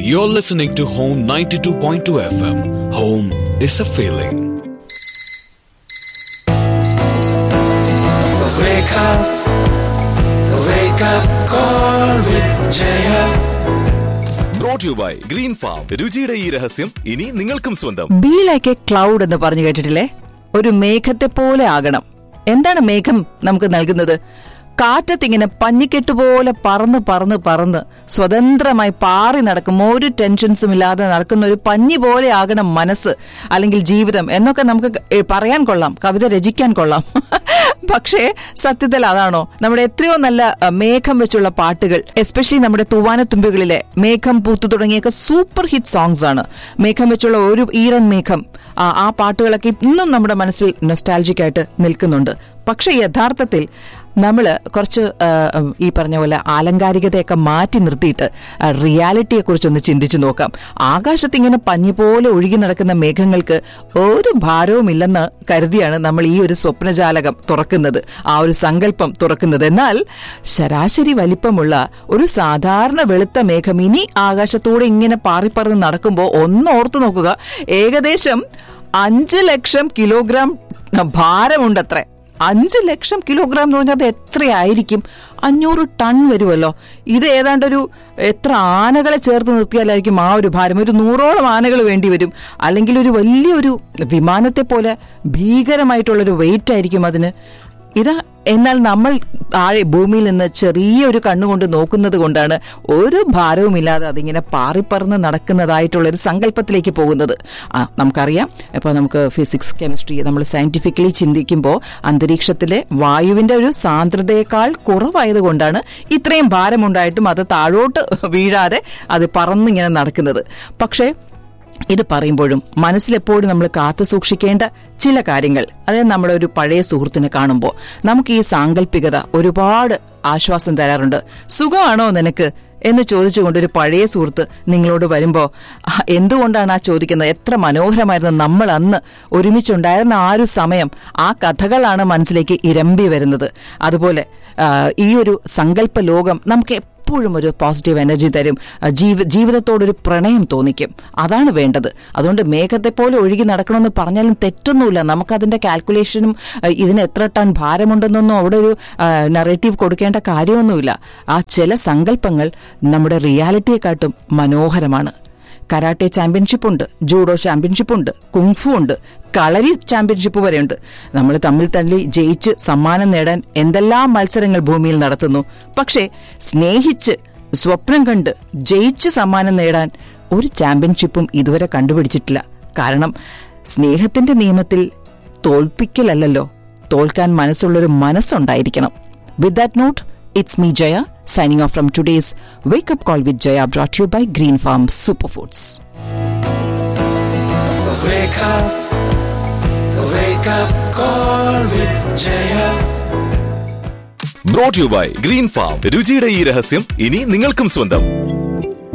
You're listening to Home 92.2 FM. Home is a feeling. Wake up, wake up, call with Jaya. Brought you by green farm രുചിയുടെ ഈ രഹസ്യം ഇനി നിങ്ങൾക്കും സ്വന്തം be like A cloud എന്ന് പറഞ്ഞു കേട്ടിട്ടില്ലേ ഒരു മേഘത്തെ പോലെ ആകണം എന്താണ് മേഘം നമുക്ക് നൽകുന്നത് കാറ്റത്തിങ്ങനെ പഞ്ഞിക്കെട്ട് പോലെ പറന്ന് പറന്ന് പറന്ന് സ്വതന്ത്രമായി പാറി നടക്കും ഒരു ടെൻഷൻസും ഇല്ലാതെ നടക്കുന്ന ഒരു പഞ്ഞി പോലെ ആകണം മനസ്സ് അല്ലെങ്കിൽ ജീവിതം എന്നൊക്കെ നമുക്ക് ഏ, പറയാൻ കൊള്ളാം കവിത രചിക്കാൻ കൊള്ളാം പക്ഷേ സത്യത്തിൽ അതാണോ നമ്മുടെ എത്രയോ നല്ല അ, മേഘം വെച്ചുള്ള പാട്ടുകൾ എസ്പെഷ്യലി നമ്മുടെ തൂവാനത്തുമ്പികളിലെ മേഘം പൂത്തു തുടങ്ങിയൊക്കെ സൂപ്പർ ഹിറ്റ് സോങ്സ് ആണ് മേഘം വെച്ചുള്ള ഒരു ഈറൻ മേഘം ആ ആ പാട്ടുകളൊക്കെ ഇന്നും നമ്മുടെ മനസ്സിൽ നൊസ്റ്റാലജിക് ആയിട്ട് നിൽക്കുന്നുണ്ട് പക്ഷെ യഥാർത്ഥത്തിൽ നമ്മൾ കുറച്ച് ആ, ഉം, ഈ പറഞ്ഞ പോലെ ആലങ്കാരികതയൊക്കെ മാറ്റി നിർത്തിയിട്ട് ആ, റിയാലിറ്റിയെ കുറിച്ചൊന്ന് ചിന്തിച്ചു നോക്കാം ആകാശത്ത് ഇങ്ങനെ പഞ്ഞി പോലെ ഒഴുകി നടക്കുന്ന മേഘങ്ങൾക്ക് ഒരു ഭാരവുമില്ലെന്ന് കരുതിയാണ് നമ്മൾ ഈ ഒരു സ്വപ്നജാലകം തുറക്കുന്നത് ആ ഒരു സങ്കല്പം തുറക്കുന്നത് എന്നാൽ ശരാശരി വലിപ്പമുള്ള ഒരു സാധാരണ വെളുത്ത മേഘം ഇനി ആകാശത്തൂടെ ഇങ്ങനെ പാറിപ്പറന്ന് നടക്കുമ്പോൾ ഒന്ന് ഓർത്തു നോക്കുക ഏകദേശം അഞ്ച് ലക്ഷം കിലോഗ്രാം ഭാരമുണ്ടത്രേ അഞ്ച് ലക്ഷം കിലോഗ്രാം എന്ന് പറഞ്ഞാൽ അത് എത്രയായിരിക്കും അഞ്ഞൂറ് ടൺ വരുമല്ലോ ഇത് ഏതാണ്ട് ഒരു എത്ര ആനകളെ ചേർത്ത് നിർത്തിയാലായിരിക്കും ആ ഒരു ഭാരം ഒരു നൂറോളം ആനകൾ വേണ്ടി വരും അല്ലെങ്കിൽ ഒരു വലിയൊരു വിമാനത്തെ പോലെ ഭീകരമായിട്ടുള്ളൊരു വെയിറ്റ് ആയിരിക്കും അതിന് ഇത് എന്നാൽ നമ്മൾ താഴെ ഭൂമിയിൽ നിന്ന് ചെറിയൊരു കണ്ണുകൊണ്ട് നോക്കുന്നത് കൊണ്ടാണ് ഒരു ഭാരവുമില്ലാതെ അതിങ്ങനെ പാറിപ്പറന്ന് നടക്കുന്നതായിട്ടുള്ള ഒരു സങ്കല്പത്തിലേക്ക് പോകുന്നത് ആ നമുക്കറിയാം ഇപ്പോൾ നമുക്ക് ഫിസിക്സ് കെമിസ്ട്രി നമ്മൾ സയന്റിഫിക്കലി ചിന്തിക്കുമ്പോൾ അന്തരീക്ഷത്തിലെ വായുവിന്റെ ഒരു സാന്ദ്രതയേക്കാൾ കുറവായതുകൊണ്ടാണ് ഇത്രയും ഭാരമുണ്ടായിട്ടും അത് താഴോട്ട് വീഴാതെ അത് പറന്നിങ്ങനെ നടക്കുന്നത് പക്ഷേ ഇത് പറയുമ്പോഴും മനസ്സിലെപ്പോഴും നമ്മൾ കാത്തു സൂക്ഷിക്കേണ്ട ചില കാര്യങ്ങൾ അതായത് നമ്മുടെ ഒരു പഴയ സുഹൃത്തിനെ കാണുമ്പോൾ നമുക്ക് ഈ സാങ്കല്പികത ഒരുപാട് ആശ്വാസം തരാറുണ്ട് സുഖമാണോ നിനക്ക് എന്ന് ചോദിച്ചുകൊണ്ട് ഒരു പഴയ സുഹൃത്ത് നിങ്ങളോട് വരുമ്പോൾ എന്തുകൊണ്ടാണ് ആ ചോദിക്കുന്നത് എത്ര മനോഹരമായിരുന്നു നമ്മൾ അന്ന് ഒരുമിച്ചുണ്ടായിരുന്ന ആ ഒരു സമയം ആ കഥകളാണ് മനസ്സിലേക്ക് ഇരമ്പി വരുന്നത് അതുപോലെ ആ, ഈ ഒരു സങ്കല്പ ലോകം നമുക്ക് എപ്പോഴും ഒരു പോസിറ്റീവ് എനർജി തരും ആ, ജീവ ജീവിതത്തോടൊരു പ്രണയം തോന്നിക്കും അതാണ് വേണ്ടത് അതുകൊണ്ട് മേഘത്തെ പോലെ ഒഴുകി നടക്കണമെന്ന് പറഞ്ഞാലും തെറ്റൊന്നുമില്ല നമുക്കതിന്റെ കാൽക്കുലേഷനും ആ, ഇതിന് എത്ര ടൺ ഭാരമുണ്ടെന്നൊന്നും അവിടെ ഒരു നറേറ്റീവ് കൊടുക്കേണ്ട കാര്യമൊന്നുമില്ല ആ ചില സങ്കല്പങ്ങൾ നമ്മുടെ റിയാലിറ്റിയെക്കാട്ടും മനോഹരമാണ് കരാട്ടെ ചാമ്പ്യൻഷിപ്പ് ഉണ്ട് ജൂഡോ ചാമ്പ്യൻഷിപ്പ് ഉണ്ട് കുങ്ഫു ഉണ്ട് കളരി ചാമ്പ്യൻഷിപ്പ് വരെയുണ്ട് നമ്മൾ തമ്മിൽ തല്ലി ജയിച്ച് സമ്മാനം നേടാൻ എന്തെല്ലാം മത്സരങ്ങൾ ഭൂമിയിൽ നടത്തുന്നു പക്ഷേ സ്നേഹിച്ച് സ്വപ്നം കണ്ട് ജയിച്ച് സമ്മാനം നേടാൻ ഒരു ചാമ്പ്യൻഷിപ്പും ഇതുവരെ കണ്ടുപിടിച്ചിട്ടില്ല കാരണം സ്നേഹത്തിന്റെ നിയമത്തിൽ തോൽപ്പിക്കലല്ലോ തോൽക്കാൻ മനസ്സുള്ളൊരു മനസ്സുണ്ടായിരിക്കണം with that note it's me Jaya signing off from today's wake up call with Jaya brought you by green farm super foods Wake up, wake up, call with Jaya. Brought you by green farm രുചിയുടെ ഈ രഹസ്യം ഇനി നിങ്ങൾക്കും സ്വന്തം